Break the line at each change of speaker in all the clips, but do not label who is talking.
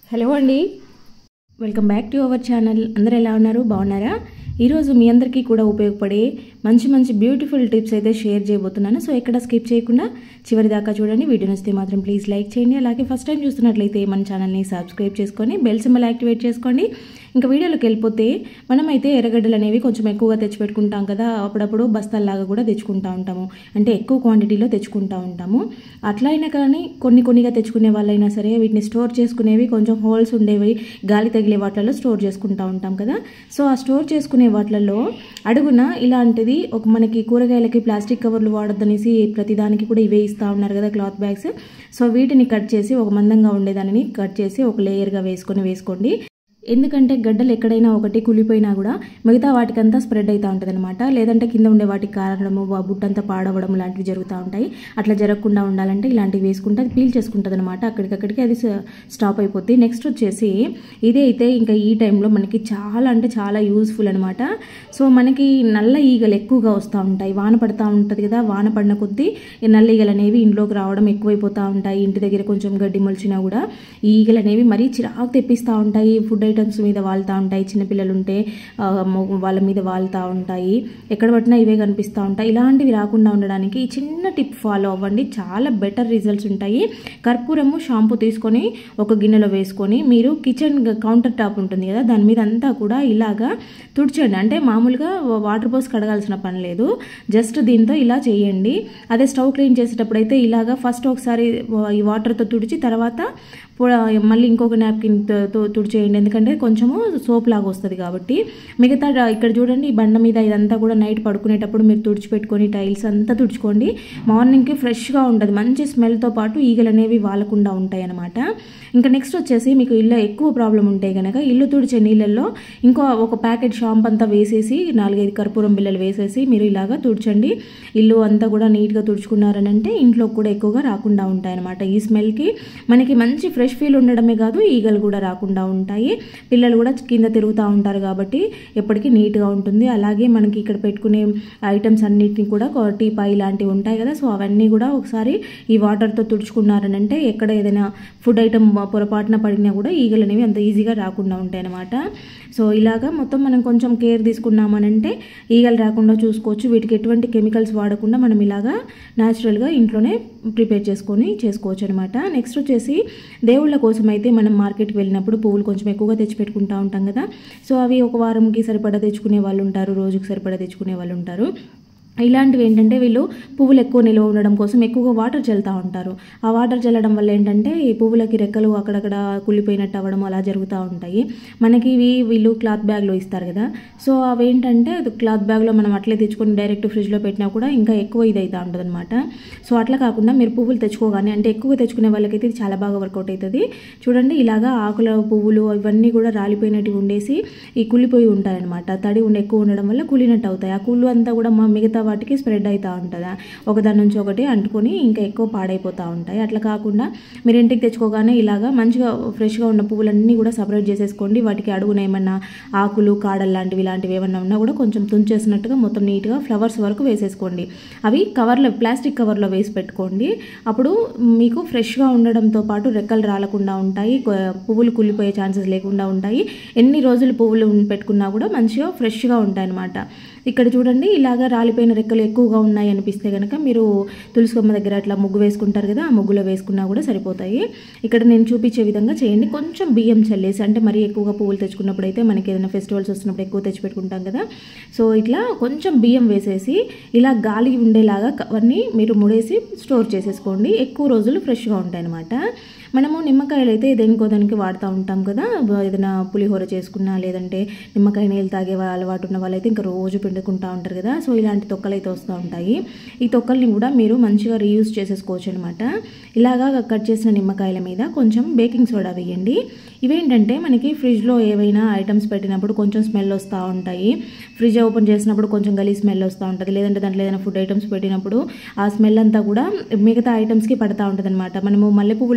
hello అండి welcome back to our channel అందరూ ఎలా ఉన్నారు బాగున్నారా ఈరోజు మీ అందరికీ కూడా ఉపయోగపడే మంచి మంచి బ్యూటిఫుల్ టిప్స్ అయితే షేర్ చేయబోతున్నాను సో ఎక్కడ స్కిప్ చేయకుండా చివరి దాకా చూడండి వీడియో నచ్చితే మాత్రం ప్లీజ్ లైక్ చేయండి అలాగే ఫస్ట్ టైం చూస్తున్నట్లయితే మన ఛానల్ని సబ్స్క్రైబ్ చేసుకొని బెల్ సింబల్ యాక్టివేట్ చేసుకోండి ఇంకా వీడియోలోకి వెళ్ళిపోతే మనమైతే ఎర్రగడ్డలు అనేవి కొంచెం ఎక్కువగా తెచ్చిపెట్టుకుంటాం కదా అప్పుడప్పుడు బస్తాల్లాగా కూడా తెచ్చుకుంటా ఉంటాము అంటే ఎక్కువ క్వాంటిటీలో తెచ్చుకుంటా ఉంటాము అట్లా అయినా కానీ కొన్ని కొన్నిగా తెచ్చుకునే వాళ్ళైనా సరే వీటిని స్టోర్ చేసుకునేవి కొంచెం హోల్స్ ఉండేవి గాలి తగిలే వాటిలలో స్టోర్ చేసుకుంటా ఉంటాం కదా సో ఆ స్టోర్ చేసుకునే వాటిలలో అడుగున ఇలాంటిది ఒక మనకి కూరగాయలకి ప్లాస్టిక్ కవర్లు వాడొద్దనేసి ప్రతిదానికి కూడా ఇవే ఇస్తూ ఉన్నారు కదా క్లాత్ బ్యాగ్స్ సో వీటిని కట్ చేసి ఒక మందంగా ఉండేదానిని కట్ చేసి ఒక లేయర్గా వేసుకొని వేసుకోండి ఎందుకంటే గడ్డలు ఎక్కడైనా ఒకటి కులిపోయినా కూడా మిగతా వాటికంతా స్ప్రెడ్ అవుతూ ఉంటుంది అనమాట లేదంటే కింద ఉండే వాటికి కారడము బుట్టంతా పాడవడం లాంటివి జరుగుతూ ఉంటాయి అట్లా జరగకుండా ఉండాలంటే ఇలాంటివి వేసుకుంటే అది పీల్ చేసుకుంటుంది అనమాట అక్కడికక్కడికి అది స్టాప్ అయిపోద్ది నెక్స్ట్ వచ్చేసి ఇదే అయితే ఇంకా ఈ టైంలో మనకి చాలా అంటే చాలా యూస్ఫుల్ అనమాట సో మనకి నల్ల ఈగలు ఎక్కువగా వస్తూ ఉంటాయి వాన పడుతూ ఉంటుంది కదా వాన పడిన కొద్దీ ఈ నల్ల ఈగలు అనేవి ఇంట్లోకి రావడం ఎక్కువైపోతూ ఉంటాయి ఇంటి దగ్గర కొంచెం గడ్డి మొలిచినా కూడా ఈ ఈగలు అనేవి మరీ చిరాకు తెప్పిస్తూ ఉంటాయి ఫుడ్ ఐటమ్స్ మీద వాళ్తూ ఉంటాయి చిన్నపిల్లలు ఉంటే వాళ్ళ మీద వాళ్తూ ఉంటాయి ఎక్కడ పట్టినా ఇవే కనిపిస్తూ ఉంటాయి ఇలాంటివి రాకుండా ఉండడానికి ఈ చిన్న టిప్ ఫాలో అవ్వండి చాలా బెటర్ రిజల్ట్స్ ఉంటాయి కర్పూరము షాంపూ తీసుకొని ఒక గిన్నెలో వేసుకొని మీరు కిచెన్ కౌంటర్ టాప్ ఉంటుంది కదా దాని మీద అంతా కూడా ఇలాగా తుడిచండి అంటే మామూలుగా వాటర్ పోసి కడగాల్సిన పని లేదు జస్ట్ దీంతో ఇలా చేయండి అదే స్టవ్ క్లీన్ చేసేటప్పుడు అయితే ఇలాగా ఫస్ట్ ఒకసారి ఈ వాటర్తో తుడిచి తర్వాత మళ్ళీ ఇంకొక నాప్కిన్తో తుడిచేయండి ఎందుకంటే కొంచెము సోప్ లాగా వస్తుంది కాబట్టి మిగతా ఇక్కడ చూడండి ఈ బండ మీద ఇదంతా కూడా నైట్ పడుకునేటప్పుడు మీరు తుడిచిపెట్టుకొని టైల్స్ అంతా తుడుచుకోండి మార్నింగ్కి ఫ్రెష్గా ఉంటుంది మంచి స్మెల్తో పాటు ఈగలు అనేవి వాలకుండా ఉంటాయి అనమాట ఇంకా నెక్స్ట్ వచ్చేసి మీకు ఇల్లు ఎక్కువ ప్రాబ్లం ఉంటే కనుక ఇల్లు తుడిచే నీళ్ళల్లో ఇంకో ఒక ప్యాకెట్ షాంప్ అంతా వేసేసి నాలుగైదు కర్పూరం బిల్లలు వేసేసి మీరు ఇలాగా తుడిచండి ఇల్లు అంతా కూడా నీట్గా తుడుచుకున్నారని అంటే ఇంట్లో కూడా ఎక్కువగా రాకుండా ఉంటాయి అనమాట ఈ స్మెల్కి మనకి మంచి ఫ్రెష్ ఫీల్ ఉండడమే కాదు ఈగలు కూడా రాకుండా ఉంటాయి పిల్లలు కూడా కింద తిరుగుతూ ఉంటారు కాబట్టి ఎప్పటికీ నీట్గా ఉంటుంది అలాగే మనకి ఇక్కడ పెట్టుకునే ఐటమ్స్ అన్నిటిని కూడా టీపా ఇలాంటివి ఉంటాయి కదా సో అవన్నీ కూడా ఒకసారి ఈ వాటర్తో తుడుచుకున్నారని అంటే ఎక్కడ ఏదైనా ఫుడ్ ఐటమ్ పొరపాటున పడినా కూడా ఈగలు అనేవి అంత ఈజీగా రాకుండా ఉంటాయి అనమాట సో ఇలాగా మొత్తం మనం కొంచెం కేర్ తీసుకున్నామనంటే ఈగలు రాకుండా చూసుకోవచ్చు వీటికి ఎటువంటి కెమికల్స్ వాడకుండా మనం ఇలాగా న్యాచురల్గా ఇంట్లోనే ప్రిపేర్ చేసుకొని చేసుకోవచ్చు అనమాట నెక్స్ట్ వచ్చేసి దేవుళ్ళ కోసం అయితే మనం మార్కెట్కి వెళ్ళినప్పుడు పువ్వులు కొంచెం ఎక్కువగా తెచ్చిపెట్టుకుంటూ ఉంటాం కదా సో అవి ఒక వారంకి సరిపడా తెచ్చుకునే వాళ్ళు ఉంటారు రోజుకి సరిపడా తెచ్చుకునే వాళ్ళు ఉంటారు ఇలాంటివి ఏంటంటే వీళ్ళు పువ్వులు ఎక్కువ నిల్వ ఉండడం కోసం ఎక్కువగా వాటర్ చల్లుతూ ఉంటారు ఆ వాటర్ చల్లడం వల్ల ఏంటంటే ఈ పువ్వులకి రెక్కలు అక్కడక్కడ కుళ్ళిపోయినట్టు అవ్వడం అలా జరుగుతూ ఉంటాయి మనకి ఇవి వీళ్ళు క్లాత్ బ్యాగ్లో ఇస్తారు కదా సో అవి ఏంటంటే క్లాత్ బ్యాగ్లో మనం అట్లే తెచ్చుకొని డైరెక్ట్ ఫ్రిడ్జ్లో పెట్టినా కూడా ఇంకా ఎక్కువ ఇది అవుతూ ఉంటుంది అనమాట సో అట్లా కాకుండా మీరు పువ్వులు తెచ్చుకోగానే అంటే ఎక్కువ తెచ్చుకునే వాళ్ళకైతే ఇది చాలా బాగా వర్కౌట్ అవుతుంది చూడండి ఇలాగా ఆకుల పువ్వులు ఇవన్నీ కూడా రాలిపోయినట్టు ఉండేసి ఈ కుళ్ళిపోయి ఉంటాయన్నమాట తడి ఉండి ఎక్కువ ఉండడం వల్ల కుళ్ళినట్టు అవుతాయి ఆ కుళ్ళు అంతా కూడా మిగతా వాటికి స్ప్రెడ్ అవుతూ ఉంటుంది ఒకదాని నుంచి ఒకటి అంటుకొని ఇంకా ఎక్కువ పాడైపోతూ ఉంటాయి అట్లా కాకుండా మీరు ఇంటికి తెచ్చుకోగానే ఇలాగా మంచిగా ఫ్రెష్గా ఉన్న పువ్వులన్నీ కూడా సపరేట్ చేసేసుకోండి వాటికి అడుగున ఏమన్నా ఆకులు కాడలు లాంటివి ఇలాంటివి ఏమన్నా ఉన్నా కూడా కొంచెం తుంచేసినట్టుగా మొత్తం నీట్గా ఫ్లవర్స్ వరకు వేసేసుకోండి అవి కవర్లో ప్లాస్టిక్ కవర్లో వేసి పెట్టుకోండి అప్పుడు మీకు ఫ్రెష్గా ఉండడంతో పాటు రెక్కలు రాలకుండా ఉంటాయి పువ్వులు కుళ్ళిపోయే ఛాన్సెస్ లేకుండా ఉంటాయి ఎన్ని రోజులు పువ్వులు పెట్టుకున్నా కూడా మంచిగా ఫ్రెష్గా ఉంటాయి అన్నమాట ఇక్కడ చూడండి ఇలాగా రాలిపోయిన రెక్కలు ఎక్కువగా ఉన్నాయి అనిపిస్తే కనుక మీరు తులసికొమ్మ దగ్గర అట్లా ముగ్గు వేసుకుంటారు కదా ఆ ముగ్గులో వేసుకున్నా కూడా సరిపోతాయి ఇక్కడ నేను చూపించే విధంగా చేయండి కొంచెం బియ్యం చల్లేసి అంటే మరీ ఎక్కువగా పువ్వులు తెచ్చుకున్నప్పుడు అయితే మనకి ఏదైనా ఫెస్టివల్స్ వస్తున్నప్పుడు ఎక్కువ తెచ్చిపెట్టుకుంటాం కదా సో ఇట్లా కొంచెం బియ్యం వేసేసి ఇలా గాలి ఉండేలాగా అవన్నీ మీరు ముడేసి స్టోర్ చేసేసుకోండి ఎక్కువ రోజులు ఫ్రెష్గా ఉంటాయి అన్నమాట మనము నిమ్మకాయలు అయితే దేనికో దానికి వాడుతూ ఉంటాం కదా ఏదైనా పులిహోర చేసుకున్నా లేదంటే నిమ్మకాయ నీళ్ళు తాగే అలవాటు ఉన్న వాళ్ళైతే ఇంకా రోజు పిండుకుంటూ ఉంటారు కదా సో ఇలాంటి తొక్కలు అయితే వస్తూ ఉంటాయి ఈ తొక్కల్ని కూడా మీరు మంచిగా రీయూజ్ చేసేసుకోవచ్చు అనమాట ఇలాగా కట్ చేసిన నిమ్మకాయల మీద కొంచెం బేకింగ్ సోడా వేయండి ఇవేంటంటే మనకి ఫ్రిడ్జ్లో ఏవైనా ఐటమ్స్ పెట్టినప్పుడు కొంచెం స్మెల్ వస్తూ ఉంటాయి ఫ్రిడ్జ్ ఓపెన్ చేసినప్పుడు కొంచెం గలీ స్మెల్ వస్తూ ఉంటుంది లేదంటే దాంట్లో ఏదైనా ఫుడ్ ఐటమ్స్ పెట్టినప్పుడు ఆ స్మెల్ అంతా కూడా మిగతా ఐటమ్స్కి పడతా ఉంటుంది అనమాట మనము మల్లె పువ్వులు పెట్టి చూడండి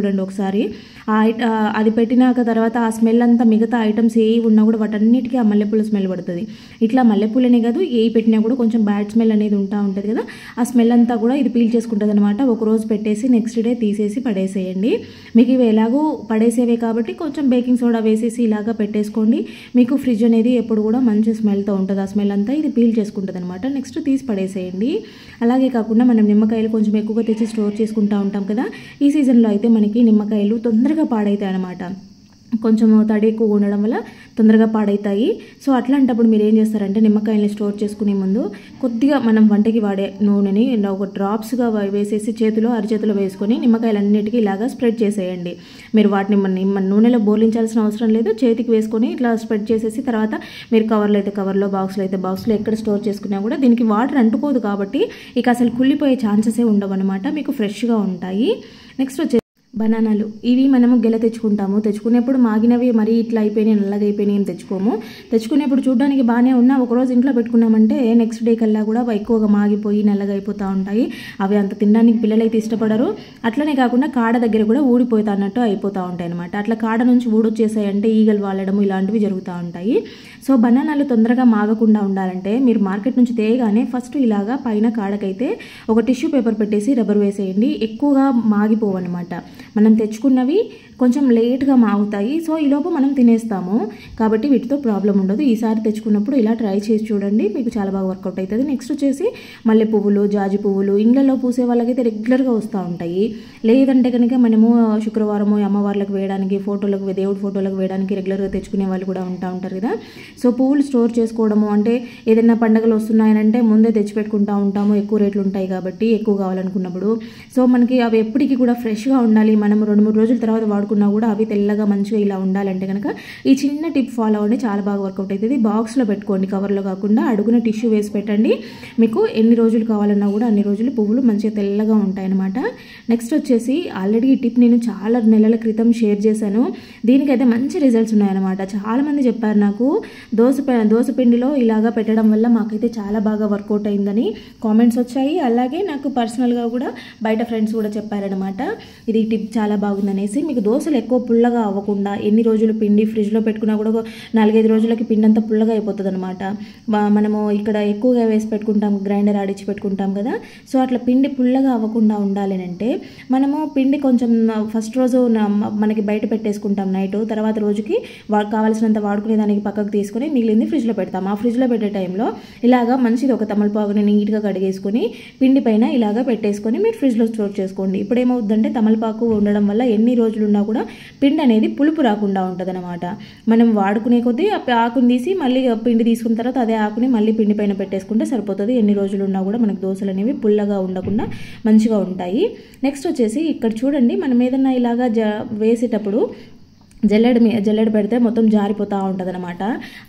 చూడండి ఒకసారి ఆ ఐట- ఆ, అది పెట్టినాక తర్వాత ఆ స్మెల్ అంతా మిగతా ఐటమ్స్ ఏ ఉన్నా కూడా వాటన్నిటికీ ఆ మల్లెపూల స్మెల్ పడుతుంది ఇట్లా మల్లెపూలనే కాదు ఏ పెట్టినా కూడా కొంచెం బ్యాడ్ స్మెల్ అనేది ఉంటా ఉంటుంది కదా ఆ స్మెల్ అంతా కూడా ఇది పీల్ చేసుకుంటుంది అనమాట ఒక రోజు పెట్టేసి నెక్స్ట్ డే తీసేసి పడేసేయండి మీకు ఇవి ఎలాగో పడేసేవే కాబట్టి కొంచెం బేకింగ్ సోడా వేసేసి ఇలాగా పెట్టేసుకోండి మీకు ఫ్రిడ్జ్ అనేది ఎప్పుడు కూడా మంచి స్మెల్తో ఉంటుంది ఆ స్మెల్ అంతా ఇది పీల్ చేసుకుంటుంది అనమాట నెక్స్ట్ తీసి పడేసేయండి అలాగే కాకుండా మనం నిమ్మకాయలు కొంచెం ఎక్కువగా తెచ్చి స్టోర్ చేసుకుంటూ ఉంటాం కదా ఈ సీజన్లో అయితే మనకి నిమ్మకాయలు తొందరగా పాడవుతాయి అనమాట కొంచెం తడి ఎక్కువ ఉండడం వల్ల తొందరగా పాడవుతాయి సో అట్లాంటప్పుడు మీరు ఏం చేస్తారంటే నిమ్మకాయల్ని స్టోర్ చేసుకునే ముందు కొద్దిగా మనం వంటకి వాడే నూనెని ఇలా ఒక డ్రాప్స్గా వేసేసి చేతిలో అరిచేతిలో వేసుకొని నిమ్మకాయలన్నిటికీ ఇలాగా స్ప్రెడ్ చేసేయండి మీరు వాటిని మన నిమ్మ నూనెలో బోర్లించాల్సిన అవసరం లేదు చేతికి వేసుకొని ఇట్లా స్ప్రెడ్ చేసేసి తర్వాత మీరు కవర్లో అయితే కవర్లో బాక్స్లో అయితే బాక్స్లో ఎక్కడ స్టోర్ చేసుకున్నా కూడా దీనికి వాటర్ అంటుకోదు కాబట్టి ఇక అసలు కుళ్ళిపోయే ఛాన్సెసే ఉండవు అనమాట మీకు ఫ్రెష్గా ఉంటాయి నెక్స్ట్ వచ్చే బనానాలు ఇవి మనము గెల తెచ్చుకుంటాము తెచ్చుకునేప్పుడు మాగినవి మరీ ఇట్లా అయిపోయినాయి నల్లగా అయిపోయినాయి అని తెచ్చుకోము తెచ్చుకునేప్పుడు చూడడానికి బాగానే ఉన్నా ఒకరోజు ఇంట్లో పెట్టుకున్నామంటే నెక్స్ట్ డే కల్లా కూడా అవి ఎక్కువగా మాగిపోయి నల్లగా అయిపోతూ ఉంటాయి అవి అంత తినడానికి పిల్లలైతే ఇష్టపడరు అట్లనే కాకుండా కాడ దగ్గర కూడా ఊడిపోతా అన్నట్టు అయిపోతూ ఉంటాయి అనమాట అట్లా కాడ నుంచి ఊడొచ్చేసాయంటే ఈగలు వాలడము ఇలాంటివి జరుగుతూ ఉంటాయి సో బనానాలు తొందరగా మాగకుండా ఉండాలంటే మీరు మార్కెట్ నుంచి తేయగానే ఫస్ట్ ఇలాగా పైన కాడకైతే ఒక టిష్యూ పేపర్ పెట్టేసి రబ్బర్ వేసేయండి ఎక్కువగా మాగిపోవన్నమాట మనం తెచ్చుకున్నవి కొంచెం లేట్గా మాగుతాయి సో ఈలోపు మనం తినేస్తాము కాబట్టి వీటితో ప్రాబ్లం ఉండదు ఈసారి తెచ్చుకున్నప్పుడు ఇలా ట్రై చేసి చూడండి మీకు చాలా బాగా వర్కౌట్ అవుతుంది నెక్స్ట్ వచ్చేసి మల్లె పువ్వులు జాజి పువ్వులు ఇండ్లలో పూసే వాళ్ళకైతే రెగ్యులర్గా వస్తూ ఉంటాయి లేదంటే కనుక మనము శుక్రవారము అమ్మవార్లకు వేయడానికి ఫోటోలకు దేవుడి ఫోటోలకు వేయడానికి రెగ్యులర్గా తెచ్చుకునే వాళ్ళు కూడా ఉంటా ఉంటారు కదా సో పువ్వులు స్టోర్ చేసుకోవడము అంటే ఏదైనా పండుగలు వస్తున్నాయనంటే ముందే తెచ్చిపెట్టుకుంటా ఉంటాము ఎక్కువ రేట్లు ఉంటాయి కాబట్టి ఎక్కువ కావాలనుకున్నప్పుడు సో మనకి అవి ఎప్పటికీ కూడా ఫ్రెష్గా ఉండాలి మనం రెండు మూడు రోజుల తర్వాత వాడుకున్నా కూడా అవి తెల్లగా మంచిగా ఇలా ఉండాలంటే కనుక ఈ చిన్న టిప్ ఫాలో అవ్వండి చాలా బాగా వర్కౌట్ అవుతుంది బాక్స్లో పెట్టుకోండి కవర్లో కాకుండా అడుగున టిష్యూ వేసి పెట్టండి మీకు ఎన్ని రోజులు కావాలన్నా కూడా అన్ని రోజులు పువ్వులు మంచిగా తెల్లగా ఉంటాయన్నమాట నెక్స్ట్ వచ్చేసి ఆల్రెడీ ఈ టిప్ నేను చాలా నెలల క్రితం షేర్ చేశాను దీనికైతే మంచి రిజల్ట్స్ ఉన్నాయన్నమాట చాలామంది చెప్పారు నాకు దోశ ప- దోశ పిండిలో ఇలాగా పెట్టడం వల్ల మాకైతే చాలా బాగా వర్కౌట్ అయిందని కామెంట్స్ వచ్చాయి అలాగే నాకు పర్సనల్గా కూడా బయట ఫ్రెండ్స్ కూడా చెప్పారనమాట ఇది టిప్ చాలా బాగుందనేసి మీకు దోశలు ఎక్కువ పుల్లగా అవ్వకుండా ఎన్ని రోజులు పిండి ఫ్రిడ్జ్లో పెట్టుకున్నా కూడా ఒక నాలుగైదు రోజులకి పిండి అంతా పుల్లగా అయిపోతుంది అనమాట మనము ఇక్కడ ఎక్కువగా వేసి పెట్టుకుంటాం గ్రైండర్ ఆడిచ్చి పెట్టుకుంటాం కదా సో అట్లా పిండి పుల్లగా అవ్వకుండా ఉండాలి అంటే మనము పిండి కొంచెం ఫస్ట్ రోజు నా- మనకి బయట పెట్టేసుకుంటాం నైట్ తర్వాత రోజుకి వా కావాల్సినంత వాడుకునే దానికి పక్కకు తీసుకొని మిగిలింది ఫ్రిడ్జ్లో పెడతాం ఆ ఫ్రిడ్జ్లో పెట్టే టైంలో ఇలాగా మంచిది ఒక తమలపాకుని నీట్గా కడిగేసుకొని పిండి పైన ఇలాగా పెట్టేసుకొని మీరు ఫ్రిడ్జ్లో స్టోర్ చేసుకోండి ఇప్పుడు ఏమవుతుందంటే తమలపాకు ఉండడం వల్ల ఎన్ని రోజులు ఉన్నా కూడా పిండి అనేది పులుపు రాకుండా ఉంటుంది మనం వాడుకునే కొద్దీ ఆ ఆకుని తీసి మళ్ళీ ఆ పిండి తీసుకున్న తర్వాత అదే ఆకుని మళ్ళీ పిండి పైన పెట్టేసుకుంటే సరిపోతుంది ఎన్ని రోజులు ఉన్నా కూడా మనకు దోశలు అనేవి పుల్లగా ఉండకుండా మంచిగా ఉంటాయి నెక్స్ట్ వచ్చేసి ఇక్కడ చూడండి మనం ఏదన్నా ఇలాగా జ వేసేటప్పుడు జల్లెడ మీ జల్లెడ పెడితే మొత్తం జారిపోతూ ఉంటుంది అనమాట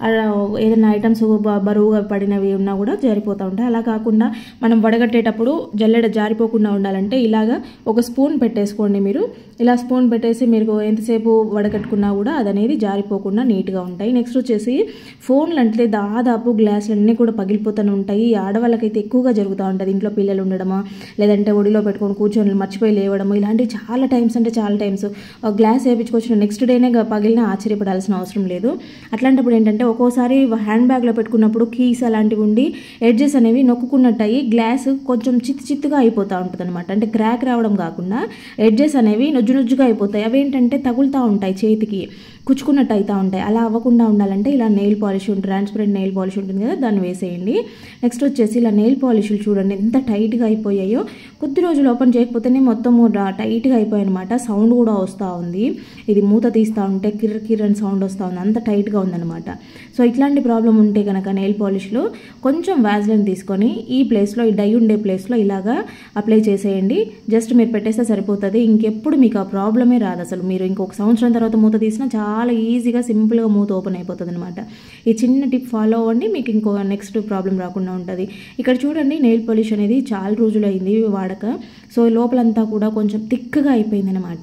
ఏదైనా ఐటమ్స్ బ- బరువుగా పడినవి ఉన్నా కూడా జారిపోతూ ఉంటాయి అలా కాకుండా మనం వడగట్టేటప్పుడు జల్లెడ జారిపోకుండా ఉండాలంటే ఇలాగా ఒక స్పూన్ పెట్టేసుకోండి మీరు ఇలా స్పూన్ పెట్టేసి మీరు ఎంతసేపు వడగట్టుకున్నా కూడా అది అనేది జారిపోకుండా నీట్గా ఉంటాయి నెక్స్ట్ వచ్చేసి ఫోన్లు అంటే దాదాపు గ్లాసులు అన్నీ కూడా పగిలిపోతూనే ఉంటాయి ఈ ఆడవాళ్ళకైతే ఎక్కువగా జరుగుతూ ఉంటుంది ఇంట్లో పిల్లలు ఉండడమా లేదంటే ఒడిలో పెట్టుకొని కూర్చొని మర్చిపోయి లేవడము ఇలాంటివి చాలా టైమ్స్ అంటే చాలా టైమ్స్ గ్లాస్ వేయించుకొచ్చిన నెక్స్ట్ డేనే గ- పగిలినా ఆశ్చర్యపడాల్సిన అవసరం లేదు అట్లాంటప్పుడు ఏంటంటే ఒక్కోసారి హ్యాండ్ బ్యాగ్లో పెట్టుకున్నప్పుడు కీస్ అలాంటివి ఉండి ఎడ్జెస్ అనేవి నొక్కున్నట్టు అయ్యి గ్లాస్ కొంచెం చిత్తు చిత్తుగా అయిపోతూ ఉంటుంది అనమాట అంటే క్రాక్ రావడం కాకుండా ఎడ్జెస్ అనేవి నొజ్జు నొజ్జుగా అయిపోతాయి అవి ఏంటంటే తగులుతూ ఉంటాయి చేతికి కుచ్చుకున్నట్టు అవుతూ ఉంటాయి అలా అవ్వకుండా ఉండాలంటే ఇలా నెయిల్ పాలిష్ ఉంటుంది ట్రాన్స్పరెంట్ నెయిల్ పాలిష్ ఉంటుంది కదా దాన్ని వేసేయండి నెక్స్ట్ వచ్చేసి ఇలా నెయిల్ పాలిష్లు చూడండి ఎంత టైట్గా అయిపోయాయో కొద్ది రోజులు ఓపెన్ చేయకపోతేనే మొత్తం టైట్గా అయిపోయాయి అనమాట సౌండ్ కూడా వస్తూ ఉంది ఇది మూత తీస్తూ ఉంటే కిర్ర కిర్ర అని సౌండ్ వస్తూ ఉంది అంత టైట్గా ఉందన్నమాట సో ఇట్లాంటి ప్రాబ్లం ఉంటే కనుక నెయిల్ పాలిష్లో కొంచెం వ్యాజ్లైన్ తీసుకొని ఈ ప్లేస్లో ఈ డై ఉండే ప్లేస్లో ఇలాగా అప్లై చేసేయండి జస్ట్ మీరు పెట్టేస్తే సరిపోతుంది ఇంకెప్పుడు మీకు ఆ ప్రాబ్లమే రాదు అసలు మీరు ఇంకొక సంవత్సరం తర్వాత మూత తీసినా చాలా ఈజీగా సింపుల్గా మూత ఓపెన్ అయిపోతుంది అనమాట ఈ చిన్న టిప్ ఫాలో అవ్వండి మీకు ఇంకో నెక్స్ట్ ప్రాబ్లం రాకుండా ఉంటుంది ఇక్కడ చూడండి నెయిల్ పాలిష్ అనేది చాలా రోజులు అయింది వాడక సో లోపలంతా కూడా కొంచెం థిక్గా అయిపోయింది అనమాట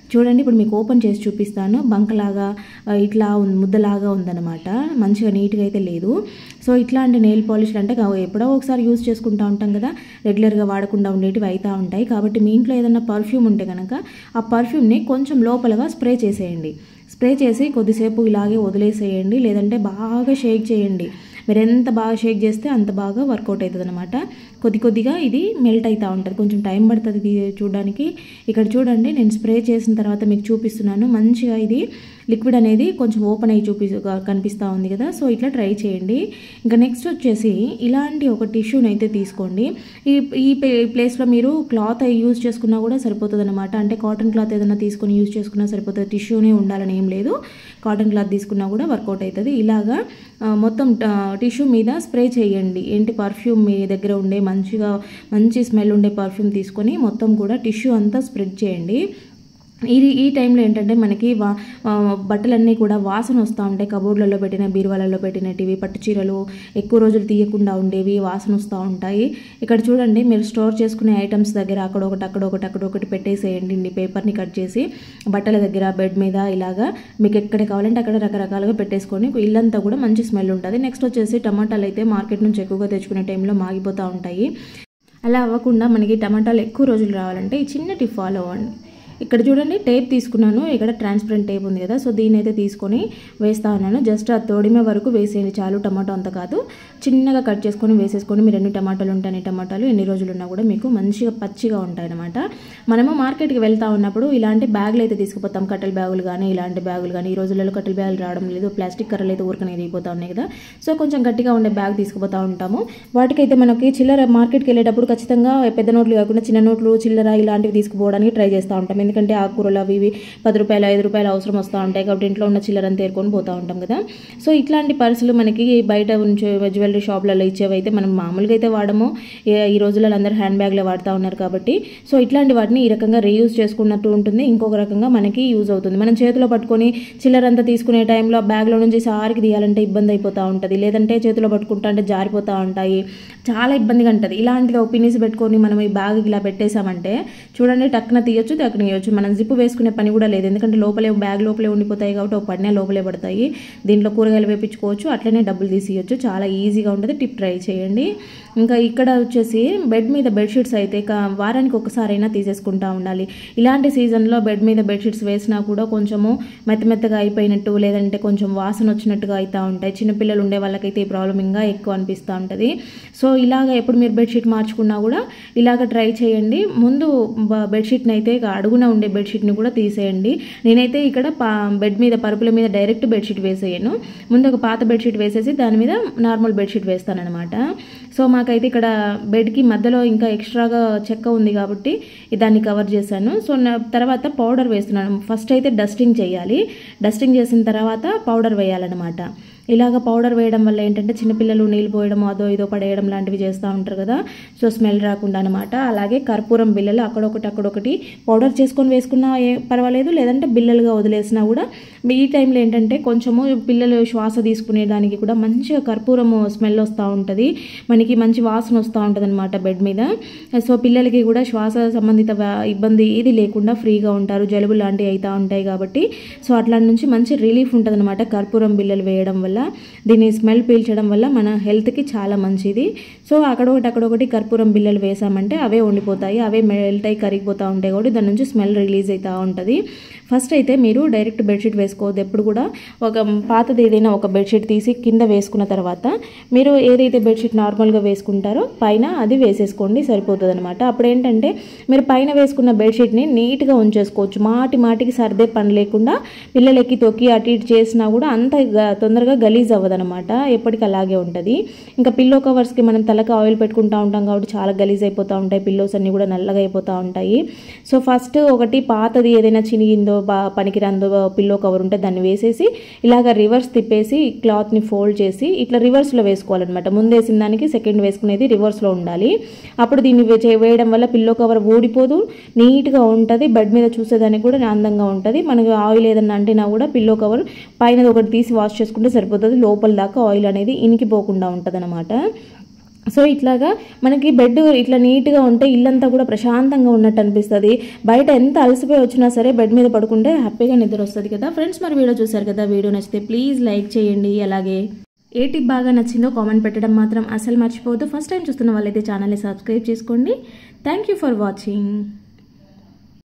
చూడండి ఇప్పుడు మీకు ఓపెన్ చేసి చూపిస్తాను బంకలాగా ఆ, ఇట్లా ఉంది ముద్దలాగా ఉందన్నమాట మంచిగా నీట్గా అయితే లేదు సో ఇట్లాంటి నెయిల్ పాలిష్లు అంటే గా- ఎప్పుడో ఒకసారి యూజ్ చేసుకుంటూ ఉంటాం కదా రెగ్యులర్గా వాడకుండా ఉండేటివి అవుతూ ఉంటాయి కాబట్టి మీ ఇంట్లో ఏదైనా పర్ఫ్యూమ్ ఉంటే కనుక ఆ పర్ఫ్యూమ్ని కొంచెం లోపలగా స్ప్రే చేసేయండి స్ప్రే చేసి కొద్దిసేపు ఇలాగే వదిలేసేయండి లేదంటే బాగా షేక్ చేయండి మీరు ఎంత బాగా షేక్ చేస్తే అంత బాగా వర్కౌట్ అవుతుంది అనమాట కొద్ది కొద్దిగా ఇది మెల్ట్ అవుతూ ఉంటుంది కొంచెం టైం పడుతుంది ఇది చూడడానికి ఇక్కడ చూడండి నేను స్ప్రే చేసిన తర్వాత మీకు చూపిస్తున్నాను మంచిగా ఇది లిక్విడ్ అనేది కొంచెం ఓపెన్ అయ్యి చూపి కనిపిస్తూ ఉంది కదా సో ఇట్లా ట్రై చేయండి ఇంకా నెక్స్ట్ వచ్చేసి ఇలాంటి ఒక టిష్యూని అయితే తీసుకోండి ఈ ఈ ప్లే- ప్లేస్లో మీరు క్లాత్ అయి యూజ్ చేసుకున్నా కూడా సరిపోతుంది అనమాట అంటే కాటన్ క్లాత్ ఏదైనా తీసుకొని యూజ్ చేసుకున్నా సరిపోతుంది టిష్యూనే ఉండాలని ఏం లేదు కాటన్ క్లాత్ తీసుకున్నా కూడా వర్కౌట్ అవుతుంది ఇలాగా ఆ, మొత్తం టిష్యూ మీద స్ప్రే చేయండి ఏంటి పర్ఫ్యూమ్ మీ దగ్గర ఉండే మంచిగా మంచి స్మెల్ ఉండే పర్ఫ్యూమ్ తీసుకొని మొత్తం కూడా టిష్యూ అంతా స్ప్రెడ్ చేయండి ఇది ఈ టైంలో ఏంటంటే మనకి వా ఆ, బట్టలన్నీ కూడా వాసన వస్తూ ఉంటాయి కబోర్డ్లలో పెట్టిన బీరువాలలో పెట్టినటివి పట్టు చీరలు ఎక్కువ రోజులు తీయకుండా ఉండేవి వాసన వస్తూ ఉంటాయి ఇక్కడ చూడండి మీరు స్టోర్ చేసుకునే ఐటమ్స్ దగ్గర అక్కడ ఒకటి అక్కడ ఒకటి అక్కడ ఒకటి పెట్టేసేయండి ఈ పేపర్ని కట్ చేసి బట్టల దగ్గర బెడ్ మీద ఇలాగా మీకు ఎక్కడ కావాలంటే అక్కడ రకరకాలుగా పెట్టేసుకొని ఇల్లంతా కూడా మంచి స్మెల్ ఉంటుంది నెక్స్ట్ వచ్చేసి టమాటాలు అయితే మార్కెట్ నుంచి ఎక్కువగా తెచ్చుకునే టైంలో మాగిపోతూ ఉంటాయి అలా అవ్వకుండా మనకి టమాటాలు ఎక్కువ రోజులు రావాలంటే ఈ చిన్న టిప్ ఫాలో అవ్వండి ఇక్కడ చూడండి టేప్ తీసుకున్నాను ఇక్కడ ట్రాన్స్పరెంట్ టేప్ ఉంది కదా సో దీన్ని అయితే తీసుకొని వేస్తా ఉన్నాను జస్ట్ ఆ తోడిమే వరకు వేసేయండి చాలు టమాటో అంత కాదు చిన్నగా కట్ చేసుకొని వేసేసుకొని మీరు ఎన్ని టమాటాలు ఉంటాయి టమాటాలు ఎన్ని రోజులు ఉన్నా కూడా మీకు మంచిగా పచ్చిగా ఉంటాయి అనమాట మనము మార్కెట్కి వెళ్తా ఉన్నప్పుడు ఇలాంటి బ్యాగులు అయితే తీసుకుపోతాం కట్టెల బ్యాగులు కానీ ఇలాంటి బ్యాగులు కానీ ఈ రోజులలో కట్టెల బ్యాగులు రావడం లేదు ప్లాస్టిక్ కర్రలు అయితే ఊరికనే ఎరిగిపోతా ఉన్నాయి కదా సో కొంచెం గట్టిగా ఉండే బ్యాగ్ తీసుకుపోతా ఉంటాము వాటికైతే మనకి చిల్లర మార్కెట్కి వెళ్ళేటప్పుడు ఖచ్చితంగా పెద్ద నోట్లు కాకుండా చిన్న నోట్లు చిల్లర ఇలాంటివి తీసుకుపోవడానికి ట్రై చేస్తూ ఉంటాం ఎందుకంటే ఆకుకూరలు అవి ఇవి పది రూపాయలు ఐదు రూపాయలు అవసరం వస్తూ ఉంటాయి కాబట్టి ఇంట్లో ఉన్న చిల్లరని తేరుకొని పోతూ ఉంటాం కదా సో ఇట్లాంటి పర్సులు మనకి బయట ఉంచే జ్యువెలరీ షాప్లలో ఇచ్చేవి అయితే మనం మామూలుగా అయితే వాడము ఏ- ఈ రోజులలో అందరూ హ్యాండ్ బ్యాగ్లో వాడుతూ ఉన్నారు కాబట్టి సో ఇట్లాంటి వాటిని ఈ రకంగా రీయూజ్ చేసుకున్నట్టు ఉంటుంది ఇంకొక రకంగా మనకి యూజ్ అవుతుంది మనం చేతిలో పట్టుకొని చిల్లరంతా తీసుకునే టైంలో ఆ బ్యాగ్లో నుంచి సారికి తీయాలంటే ఇబ్బంది అయిపోతూ ఉంటుంది లేదంటే చేతిలో పట్టుకుంటా అంటే జారిపోతూ ఉంటాయి చాలా ఇబ్బందిగా ఉంటుంది ఇలాంటిది ఒక పినిసి పెట్టుకొని మనం ఈ బ్యాగ్ ఇలా పెట్టేసామంటే చూడండి టక్కున తీయొచ్చు టక్కున తీయొచ్చు మనం జిప్ వేసుకునే పని కూడా లేదు ఎందుకంటే లోపలే బ్యాగ్ లోపలే ఉండిపోతాయి కాబట్టి ఒక పడినా లోపలే పడతాయి దీంట్లో కూరగాయలు వేపించుకోవచ్చు అట్లనే డబ్బులు తీసియొచ్చు చాలా ఈజీగా ఉంటుంది టిప్ ట్రై చేయండి ఇంకా ఇక్కడ వచ్చేసి బెడ్ మీద బెడ్షీట్స్ అయితే కా- వారానికి ఒకసారైనా తీసేసుకుంటా ఉండాలి ఇలాంటి సీజన్లో బెడ్ మీద బెడ్షీట్స్ వేసినా కూడా కొంచెము మెత్త మెత్తగా అయిపోయినట్టు లేదంటే కొంచెం వాసన వచ్చినట్టుగా అవుతూ ఉంటాయి చిన్నపిల్లలు ఉండే వాళ్ళకైతే ఈ ప్రాబ్లం ఇంకా ఎక్కువ అనిపిస్తూ ఉంటుంది సో ఇలాగ ఎప్పుడు మీరు బెడ్షీట్ మార్చుకున్నా కూడా ఇలాగ ట్రై చేయండి ముందు బ- బెడ్షీట్ని అయితే ఇక అడుగున ఉండే బెడ్షీట్ని కూడా తీసేయండి నేనైతే ఇక్కడ పా బెడ్ మీద పరుపుల మీద డైరెక్ట్ బెడ్షీట్ వేసేయను ముందు ఒక పాత బెడ్షీట్ వేసేసి దాని మీద నార్మల్ బెడ్షీట్ వేస్తానన్నమాట సో మాకైతే ఇక్కడ బెడ్కి మధ్యలో ఇంకా ఎక్స్ట్రాగా చెక్క ఉంది కాబట్టి దాన్ని కవర్ చేశాను సో నా తర్వాత పౌడర్ వేస్తున్నాను ఫస్ట్ అయితే డస్టింగ్ చేయాలి డస్టింగ్ చేసిన తర్వాత పౌడర్ వేయాలన్నమాట ఇలాగ పౌడర్ వేయడం వల్ల ఏంటంటే చిన్నపిల్లలు నీళ్ళు పోయడం అదో ఇదో పడేయడం లాంటివి చేస్తూ ఉంటారు కదా సో స్మెల్ రాకుండా అనమాట అలాగే కర్పూరం బిల్లలు అక్కడొకటి అక్కడొకటి పౌడర్ చేసుకొని వేసుకున్నా ఏ పర్వాలేదు లేదంటే బిల్లలుగా వదిలేసినా కూడా ఈ టైంలో ఏంటంటే కొంచెము పిల్లలు శ్వాస తీసుకునే దానికి కూడా మంచిగా కర్పూరం స్మెల్ వస్తూ ఉంటుంది మనకి మంచి వాసన వస్తూ ఉంటుంది అనమాట బెడ్ మీద సో పిల్లలకి కూడా శ్వాస సంబంధిత వ్య- ఇబ్బంది ఏది లేకుండా ఫ్రీగా ఉంటారు జలుబు లాంటివి అవుతూ ఉంటాయి కాబట్టి సో అట్లాంటి నుంచి మంచి రిలీఫ్ ఉంటుంది అనమాట కర్పూరం బిల్లలు వేయడం వల్ల దీన్ని స్మెల్ పీల్చడం వల్ల మన హెల్త్కి చాలా మంచిది సో అక్కడొకటి అక్కడొకటి కర్పూరం బిల్లలు వేసామంటే అవే ఉండిపోతాయి అవే మెల్ట్ అయి కరిగిపోతూ ఉంటాయి కాబట్టి దాని నుంచి స్మెల్ రిలీజ్ అవుతూ ఉంటుంది ఫస్ట్ అయితే మీరు డైరెక్ట్ బెడ్షీట్ వేసుకోవద్దు ఎప్పుడు కూడా ఒక పాతది ఏదైనా ఒక బెడ్షీట్ తీసి కింద వేసుకున్న తర్వాత మీరు ఏదైతే బెడ్షీట్ నార్మల్గా వేసుకుంటారో పైన అది వేసేసుకోండి సరిపోతుంది అనమాట అప్పుడు ఏంటంటే మీరు పైన వేసుకున్న బెడ్షీట్ని నీట్గా ఉంచేసుకోవచ్చు మాటి మాటికి సర్దే పని లేకుండా పిల్లలకి తొక్కి అటు ఇటు చేసినా కూడా అంత గ- తొందరగా గలీజ్ అవ్వదనమాట ఎప్పటికీ అలాగే ఉంటుంది ఇంకా పిల్లో కవర్స్కి మనం తలకి ఆయిల్ పెట్టుకుంటూ ఉంటాం కాబట్టి చాలా గలీజ్ అయిపోతూ ఉంటాయి పిల్లోస్ అన్నీ కూడా నల్లగా అయిపోతూ ఉంటాయి సో ఫస్ట్ ఒకటి పాతది ఏదైనా చినిగిందో బా పనికిరాందో పిల్లో కవర్ ఉంటే దాన్ని వేసేసి ఇలాగ రివర్స్ తిప్పేసి క్లాత్ని ఫోల్డ్ చేసి ఇట్లా రివర్స్లో వేసుకోవాలన్నమాట ముందేసిన దానికి సెకండ్ వేసుకునేది రివర్స్లో ఉండాలి అప్పుడు దీన్ని వే- చే- వేయడం వల్ల పిల్లో కవర్ ఊడిపోదు నీట్గా ఉంటుంది బెడ్ మీద చూసేదానికి కూడా అందంగా ఉంటుంది మనకి ఆయిల్ ఏదన్నా అంటినా కూడా పిల్లో కవర్ పైన ఒకటి తీసి వాష్ చేసుకుంటే సరిపోతుంది లోపల దాకా ఆయిల్ అనేది ఇనికిపోకుండా ఉంటుంది సో ఇట్లాగా మనకి బెడ్ ఇట్లా నీట్గా ఉంటే ఇల్లంతా కూడా ప్రశాంతంగా ఉన్నట్టు అనిపిస్తుంది బయట ఎంత అలసిపోయి వచ్చినా సరే బెడ్ మీద పడుకుంటే హ్యాపీగా నిద్ర వస్తుంది కదా ఫ్రెండ్స్ మరి వీడియో చూసారు కదా వీడియో నచ్చితే ప్లీజ్ లైక్ చేయండి అలాగే ఏ టిప్ బాగా నచ్చిందో కామెంట్ పెట్టడం మాత్రం అసలు మర్చిపోవద్దు ఫస్ట్ టైం చూస్తున్న వాళ్ళైతే ఛానల్ని సబ్స్క్రైబ్ చేసుకోండి థ్యాంక్ యూ ఫర్ వాచింగ్